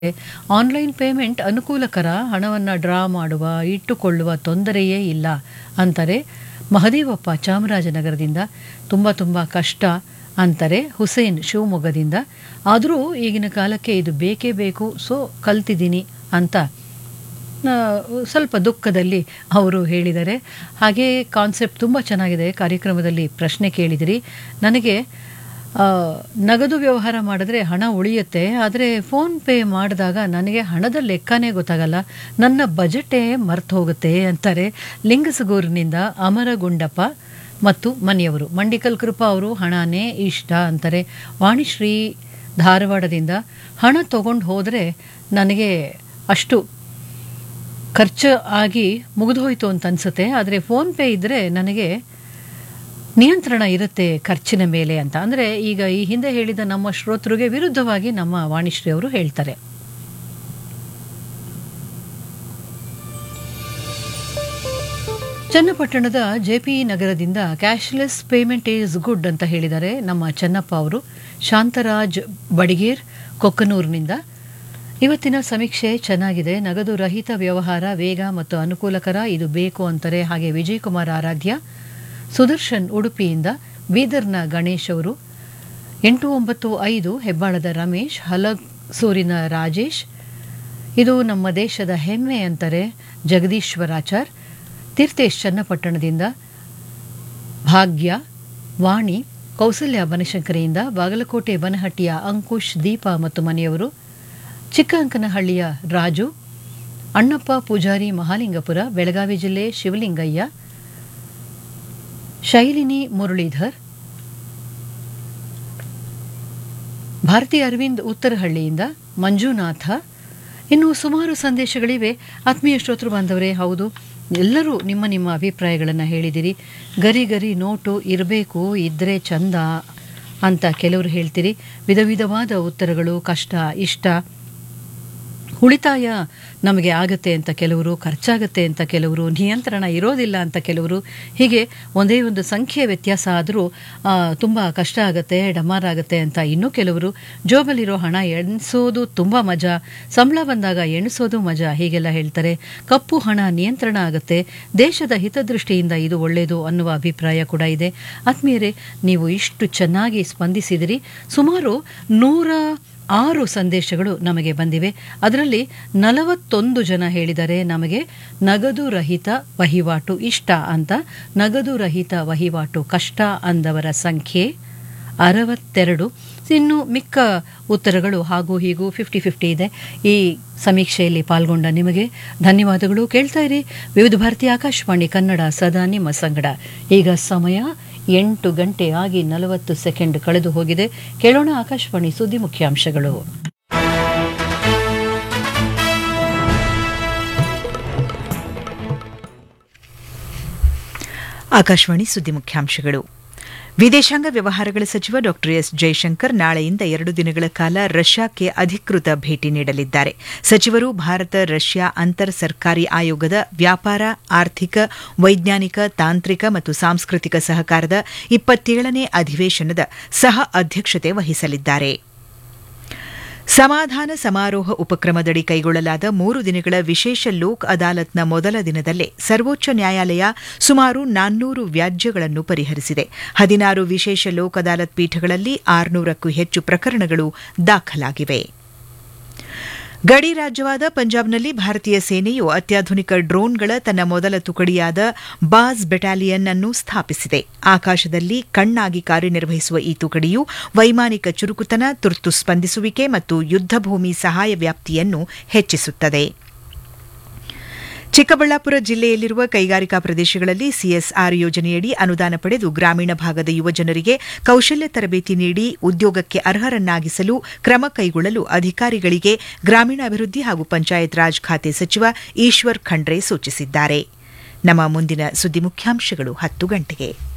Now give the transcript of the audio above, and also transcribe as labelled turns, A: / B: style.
A: online payment ಅನುಕೂಲಕರ ಹಣವನ್ನು draw ಮಾಡುವ ಇಟ್ಟುಕೊಳ್ಳುವ ತೊಂದರೆಯೇ ಇಲ್ಲ ಅಂತಾರೆ ಮಹದೇವಪ್ಪ ಚಾಮರಾಜನಗರದಿಂದ ತುಂಬ ತುಂಬ ಕಷ್ಟ ಅಂತಾರೆ ಹುಸೇನ್ ಶಿವಮೊಗ್ಗದಿಂದ ಆದರೂ ಈಗಿನ ಕಾಲಕ್ಕೆ ಇದು ಬೇಕೇ ಬೇಕು ಸೊ ಕಲ್ತಿದ್ದೀನಿ ಅಂತ ಆ, ಸ್ವಲ್ಪ ದುಃಖದಲ್ಲಿ ಅವರು ಹೇಳಿದ್ದಾರೆ ಹಾಗೆ ಕಾನ್ಸೆಪ್ಟ್ ತುಂಬ ಚೆನ್ನಾಗಿದೆ ಕಾರ್ಯಕ್ರಮದಲ್ಲಿ ಪ್ರಶ್ನೆ ಕೇಳಿದಿರಿ ನನಗೆ ಆ, ನಗದು ವ್ಯವಹಾರ ಮಾಡಿದ್ರೆ ಹಣ ಉಳಿಯುತ್ತೆ ಆದರೆ ಫೋನ್ ಪೇ ಮಾಡಿದಾಗ ನನಗೆ ಹಣದ ಲೆಕ್ಕನೇ ಗೊತ್ತಾಗಲ್ಲ ನನ್ನ ಬಜೆಟೇ ಮರ್ತು ಹೋಗುತ್ತೆ ಅಂತಾರೆ ಲಿಂಗಸಗೂರಿನಿಂದ ಅಮರಗುಂಡಪ್ಪ ಮತ್ತು ಮನೆಯವರು ಮಂಡಿಕಲ್ ಕೃಪಾ ಅವರು ಹಣನೇ ಇಷ್ಟ ಅಂತಾರೆ ವಾಣಿಶ್ರೀ ಧಾರವಾಡದಿಂದ ಹಣ ತಗೊಂಡು ಹೋದರೆ ನನಗೆ ಅಷ್ಟು ಖರ್ಚು ಆಗಿ ಮುಗಿದೋಯ್ತು ಅಂತ ಅನ್ಸುತ್ತೆ ಆದರೆ ಫೋನ್ ಪೇ ಇದ್ದರೆ ನನಗೆ ನಿಯಂತ್ರಣ ಇರುತ್ತೆ ಖರ್ಚಿನ ಮೇಲೆ ಅಂತ ಅಂದರೆ ಈಗ ಈ ಹಿಂದೆ ಹೇಳಿದ ನಮ್ಮ ಶ್ರೋತೃಗೆ ವಿರುದ್ಧವಾಗಿ ನಮ್ಮ ವಾಣಿಶ್ರೀ ಅವರು ಹೇಳ್ತಾರೆ ಚನ್ನಪಟ್ಟಣದ ಜೆಪಿ ನಗರದಿಂದ ಕ್ಯಾಶ್ಲೆಸ್ ಪೇಮೆಂಟ್ ಈಸ್ ಗುಡ್ ಅಂತ ಹೇಳಿದ್ದಾರೆ ನಮ್ಮ ಚೆನ್ನಪ್ಪ ಅವರು ಶಾಂತರಾಜ್ ಬಡಿಗೇರ್ ಕೊಕ್ಕನೂರಿನಿಂದ ಇವತ್ತಿನ ಸಮೀಕ್ಷೆ ಚೆನ್ನಾಗಿದೆ ನಗದು ರಹಿತ ವ್ಯವಹಾರ ವೇಗ ಮತ್ತು ಅನುಕೂಲಕರ ಇದು ಬೇಕು ಅಂತಾರೆ ಹಾಗೆ ವಿಜಯ್ ಕುಮಾರ್ ಆರಾಧ್ಯ ಸುದರ್ಶನ್ ಉಡುಪಿಯಿಂದ ಬೀದರ್ನ ಗಣೇಶ್ ಅವರು ಎಂಟು ಒಂಬತ್ತು ಐದು ಹೆಬ್ಬಾಳದ ರಮೇಶ್ ಹಲಸೂರಿನ ರಾಜೇಶ್ ಇದು ನಮ್ಮ ದೇಶದ ಹೆಮ್ಮೆ ಅಂತಾರೆ ಜಗದೀಶ್ವರಾಚಾರ್ ತೀರ್ಥೇಶ್ ಚನ್ನಪಟ್ಟಣದಿಂದ ಭಾಗ್ಯ ವಾಣಿ ಕೌಸಲ್ಯ ಬನಶಂಕರಿಯಿಂದ ಬಾಗಲಕೋಟೆ ಬನಹಟ್ಟಿಯ ಅಂಕುಶ್ ದೀಪ ಮತ್ತು ಮನೆಯವರು ಚಿಕ್ಕ ಅಂಕನಹಳ್ಳಿಯ ರಾಜು ಅಣ್ಣಪ್ಪ ಪೂಜಾರಿ ಮಹಾಲಿಂಗಪುರ ಬೆಳಗಾವಿ ಜಿಲ್ಲೆ ಶಿವಲಿಂಗಯ್ಯ ಶೈಲಿನಿ ಮುರಳೀಧರ್ ಭಾರತಿ ಅರವಿಂದ್ ಉತ್ತರಹಳ್ಳಿಯಿಂದ ಮಂಜುನಾಥ ಇನ್ನು ಸುಮಾರು ಸಂದೇಶಗಳಿವೆ ಆತ್ಮೀಯ ಶ್ರೋತೃ ಬಾಂಧವರೇ ಹೌದು ಎಲ್ಲರೂ ನಿಮ್ಮ ನಿಮ್ಮ ಅಭಿಪ್ರಾಯಗಳನ್ನು ಹೇಳಿದಿರಿ ಗರಿ ಗರಿ ನೋಟು ಇರಬೇಕು ಇದ್ದರೆ ಚಂದ ಅಂತ ಕೆಲವರು ಹೇಳ್ತೀರಿ ವಿಧ ವಿಧವಾದ ಉತ್ತರಗಳು ಕಷ್ಟ ಇಷ್ಟ ಉಳಿತಾಯ ನಮಗೆ ಆಗತ್ತೆ ಅಂತ ಕೆಲವರು ಖರ್ಚಾಗತ್ತೆ ಅಂತ ಕೆಲವರು ನಿಯಂತ್ರಣ ಇರೋದಿಲ್ಲ ಅಂತ ಕೆಲವರು ಹೀಗೆ ಒಂದೇ ಒಂದು ಸಂಖ್ಯೆ ವ್ಯತ್ಯಾಸ ಆದರೂ ತುಂಬ ಕಷ್ಟ ಆಗುತ್ತೆ ಡಮಾರ್ ಆಗುತ್ತೆ ಅಂತ ಇನ್ನೂ ಕೆಲವರು ಜೋಬಲ್ಲಿರೋ ಹಣ ಎಣಿಸೋದು ತುಂಬ ಮಜಾ ಸಂಬಳ ಬಂದಾಗ ಎಣಿಸೋದು ಮಜಾ ಹೀಗೆಲ್ಲ ಹೇಳ್ತಾರೆ ಕಪ್ಪು ಹಣ ನಿಯಂತ್ರಣ ಆಗುತ್ತೆ ದೇಶದ ಹಿತದೃಷ್ಟಿಯಿಂದ ಇದು ಒಳ್ಳೆಯದು ಅನ್ನುವ ಅಭಿಪ್ರಾಯ ಕೂಡ ಇದೆ ಆತ್ಮೀಯರೇ ನೀವು ಇಷ್ಟು ಚೆನ್ನಾಗಿ ಸ್ಪಂದಿಸಿದಿರಿ ಸುಮಾರು ನೂರ ಆರು ಸಂದೇಶಗಳು ನಮಗೆ ಬಂದಿವೆ ಅದರಲ್ಲಿ ನಲವತ್ತೊಂದು ಜನ ಹೇಳಿದರೆ ನಮಗೆ ನಗದು ರಹಿತ ವಹಿವಾಟು ಇಷ್ಟ ಅಂತ ನಗದು ರಹಿತ ವಹಿವಾಟು ಕಷ್ಟ ಅಂದವರ ಸಂಖ್ಯೆ ಅರವತ್ತೆರಡು ಇನ್ನು ಮಿಕ್ಕ ಉತ್ತರಗಳು ಹಾಗೂ ಹೀಗೂ ಫಿಫ್ಟಿ ಫಿಫ್ಟಿ ಇದೆ ಈ ಸಮೀಕ್ಷೆಯಲ್ಲಿ ಪಾಲ್ಗೊಂಡ ನಿಮಗೆ ಧನ್ಯವಾದಗಳು ಕೇಳ್ತಾ ಇರಿ ವಿವಿಧ ಭಾರತಿ ಆಕಾಶವಾಣಿ ಕನ್ನಡ ಸದಾ ನಿಮ್ಮ ಸಂಗಡ ಈಗ ಸಮಯ ಎಂಟು ಗಂಟೆ ಆಗಿ ನಲವತ್ತು ಸೆಕೆಂಡ್ ಕಳೆದು ಹೋಗಿದೆ ಕೇಳೋಣ ಆಕಾಶವಾಣಿ ಸುದ್ದಿ ಮುಖ್ಯಾಂಶಗಳು
B: ಆಕಾಶವಾಣಿ ಸುದ್ದಿ ಮುಖ್ಯಾಂಶಗಳು ವಿದೇಶಾಂಗ ವ್ಯವಹಾರಗಳ ಸಚಿವ ಡಾ ಎಸ್ ಜೈಶಂಕರ್ ನಾಳೆಯಿಂದ ಎರಡು ದಿನಗಳ ಕಾಲ ರಷ್ಯಾಕ್ಕೆ ಅಧಿಕೃತ ಭೇಟಿ ನೀಡಲಿದ್ದಾರೆ ಸಚಿವರು ಭಾರತ ರಷ್ಯಾ ಅಂತರ್ ಸರ್ಕಾರಿ ಆಯೋಗದ ವ್ಯಾಪಾರ ಆರ್ಥಿಕ ವೈಜ್ಞಾನಿಕ ತಾಂತ್ರಿಕ ಮತ್ತು ಸಾಂಸ್ಕೃತಿಕ ಸಹಕಾರದ ಇಪ್ಪತ್ತೇಳನೇ ಅಧಿವೇಶನದ ಸಹ ಅಧ್ಯಕ್ಷತೆ ವಹಿಸಲಿದ್ದಾರೆ ಸಮಾಧಾನ ಸಮಾರೋಹ ಉಪಕ್ರಮದಡಿ ಕೈಗೊಳ್ಳಲಾದ ಮೂರು ದಿನಗಳ ವಿಶೇಷ ಲೋಕ್ ಅದಾಲತ್ನ ಮೊದಲ ದಿನದಲ್ಲೇ ಸರ್ವೋಚ್ಚ ನ್ಯಾಯಾಲಯ ಸುಮಾರು ನಾನ್ನೂರು ವ್ಯಾಜ್ಯಗಳನ್ನು ಪರಿಹರಿಸಿದೆ ಹದಿನಾರು ವಿಶೇಷ ಲೋಕ್ ಅದಾಲತ್ ಪೀಠಗಳಲ್ಲಿ ಆರುನೂರಕ್ಕೂ ಹೆಚ್ಚು ಪ್ರಕರಣಗಳು ದಾಖಲಾಗಿವೆ ಗಡಿ ರಾಜ್ಯವಾದ ಪಂಜಾಬ್ನಲ್ಲಿ ಭಾರತೀಯ ಸೇನೆಯು ಅತ್ಯಾಧುನಿಕ ಡ್ರೋನ್ಗಳ ತನ್ನ ಮೊದಲ ತುಕಡಿಯಾದ ಬಾಸ್ ಬೆಟಾಲಿಯನ್ ಅನ್ನು ಸ್ಥಾಪಿಸಿದೆ ಆಕಾಶದಲ್ಲಿ ಕಣ್ಣಾಗಿ ಕಾರ್ಯನಿರ್ವಹಿಸುವ ಈ ತುಕಡಿಯು ವೈಮಾನಿಕ ಚುರುಕುತನ ತುರ್ತು ಸ್ಪಂದಿಸುವಿಕೆ ಮತ್ತು ಯುದ್ದಭೂಮಿ ಸಹಾಯ ವ್ಯಾಪ್ತಿಯನ್ನು ಹೆಚ್ಚಿಸುತ್ತದೆ ಚಿಕ್ಕಬಳ್ಳಾಪುರ ಜಿಲ್ಲೆಯಲ್ಲಿರುವ ಕೈಗಾರಿಕಾ ಪ್ರದೇಶಗಳಲ್ಲಿ ಸಿಎಸ್ಆರ್ ಯೋಜನೆಯಡಿ ಅನುದಾನ ಪಡೆದು ಗ್ರಾಮೀಣ ಭಾಗದ ಯುವಜನರಿಗೆ ಕೌಶಲ್ಯ ತರಬೇತಿ ನೀಡಿ ಉದ್ಯೋಗಕ್ಕೆ ಅರ್ಹರನ್ನಾಗಿಸಲು ಕ್ರಮ ಕೈಗೊಳ್ಳಲು ಅಧಿಕಾರಿಗಳಿಗೆ ಗ್ರಾಮೀಣಾಭಿವೃದ್ಧಿ ಹಾಗೂ ಪಂಚಾಯತ್ ರಾಜ್ ಖಾತೆ ಸಚಿವ ಈಶ್ವರ್ ಖಂಡ್ರೆ ಸೂಚಿಸಿದ್ದಾರೆ ನಮ್ಮ ಮುಂದಿನ ಸುದ್ದಿ ಮುಖ್ಯಾಂಶಗಳು ಹತ್ತು ಗಂಟೆಗೆ